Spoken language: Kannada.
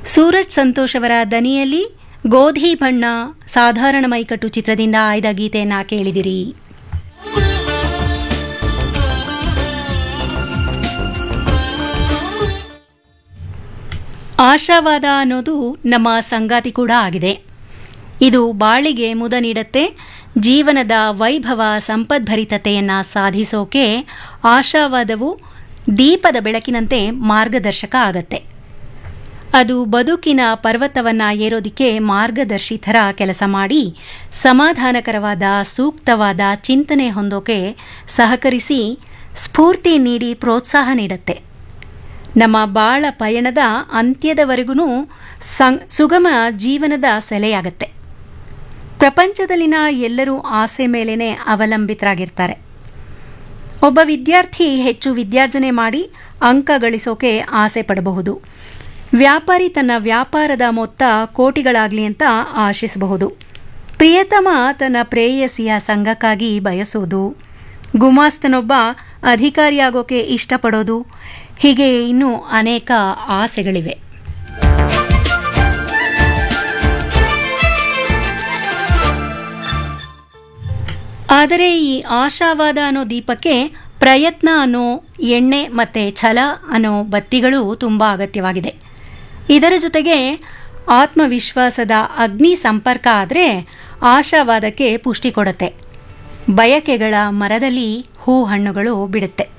ಸೂರಜ್ ಸಂತೋಷ್ ಅವರ ದನಿಯಲ್ಲಿ ಗೋಧಿ ಬಣ್ಣ ಸಾಧಾರಣ ಮೈಕಟ್ಟು ಚಿತ್ರದಿಂದ ಆಯ್ದ ಗೀತೆಯನ್ನ ಕೇಳಿದಿರಿ ಆಶಾವಾದ ಅನ್ನೋದು ನಮ್ಮ ಸಂಗಾತಿ ಕೂಡ ಆಗಿದೆ ಇದು ಬಾಳಿಗೆ ಮುದ ನೀಡುತ್ತೆ ಜೀವನದ ವೈಭವ ಸಂಪದ್ಭರಿತತೆಯನ್ನು ಸಾಧಿಸೋಕೆ ಆಶಾವಾದವು ದೀಪದ ಬೆಳಕಿನಂತೆ ಮಾರ್ಗದರ್ಶಕ ಆಗತ್ತೆ ಅದು ಬದುಕಿನ ಪರ್ವತವನ್ನು ಏರೋದಕ್ಕೆ ಮಾರ್ಗದರ್ಶಿ ಥರ ಕೆಲಸ ಮಾಡಿ ಸಮಾಧಾನಕರವಾದ ಸೂಕ್ತವಾದ ಚಿಂತನೆ ಹೊಂದೋಕೆ ಸಹಕರಿಸಿ ಸ್ಫೂರ್ತಿ ನೀಡಿ ಪ್ರೋತ್ಸಾಹ ನೀಡುತ್ತೆ ನಮ್ಮ ಬಾಳ ಪಯಣದ ಅಂತ್ಯದವರೆಗೂ ಸಂ ಸುಗಮ ಜೀವನದ ಸೆಲೆಯಾಗತ್ತೆ ಪ್ರಪಂಚದಲ್ಲಿನ ಎಲ್ಲರೂ ಆಸೆ ಮೇಲೇ ಅವಲಂಬಿತರಾಗಿರ್ತಾರೆ ಒಬ್ಬ ವಿದ್ಯಾರ್ಥಿ ಹೆಚ್ಚು ವಿದ್ಯಾರ್ಜನೆ ಮಾಡಿ ಅಂಕ ಗಳಿಸೋಕೆ ಆಸೆ ಪಡಬಹುದು ವ್ಯಾಪಾರಿ ತನ್ನ ವ್ಯಾಪಾರದ ಮೊತ್ತ ಕೋಟಿಗಳಾಗಲಿ ಅಂತ ಆಶಿಸಬಹುದು ಪ್ರಿಯತಮ ತನ್ನ ಪ್ರೇಯಸಿಯ ಸಂಘಕ್ಕಾಗಿ ಬಯಸೋದು ಗುಮಾಸ್ತನೊಬ್ಬ ಅಧಿಕಾರಿಯಾಗೋಕೆ ಇಷ್ಟಪಡೋದು ಹೀಗೆ ಇನ್ನೂ ಅನೇಕ ಆಸೆಗಳಿವೆ ಆದರೆ ಈ ಆಶಾವಾದ ಅನ್ನೋ ದೀಪಕ್ಕೆ ಪ್ರಯತ್ನ ಅನ್ನೋ ಎಣ್ಣೆ ಮತ್ತು ಛಲ ಅನ್ನೋ ಬತ್ತಿಗಳು ತುಂಬ ಅಗತ್ಯವಾಗಿದೆ ಇದರ ಜೊತೆಗೆ ಆತ್ಮವಿಶ್ವಾಸದ ಅಗ್ನಿ ಸಂಪರ್ಕ ಆದರೆ ಆಶಾವಾದಕ್ಕೆ ಪುಷ್ಟಿ ಕೊಡುತ್ತೆ ಬಯಕೆಗಳ ಮರದಲ್ಲಿ ಹೂ ಹಣ್ಣುಗಳು ಬಿಡುತ್ತೆ